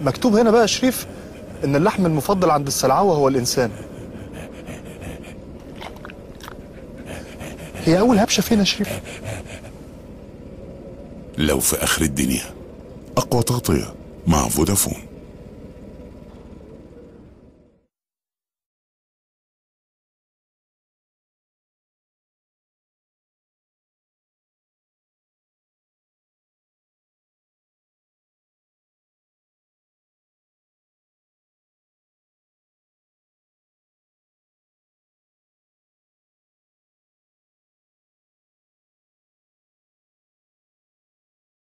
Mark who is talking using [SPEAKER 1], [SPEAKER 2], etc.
[SPEAKER 1] مكتوب هنا بقى يا شريف ان اللحم المفضل عند السلعوه هو الانسان هي اول هبشه فين يا شريف
[SPEAKER 2] لو في اخر الدنيا اقوى تغطيه مع فودافون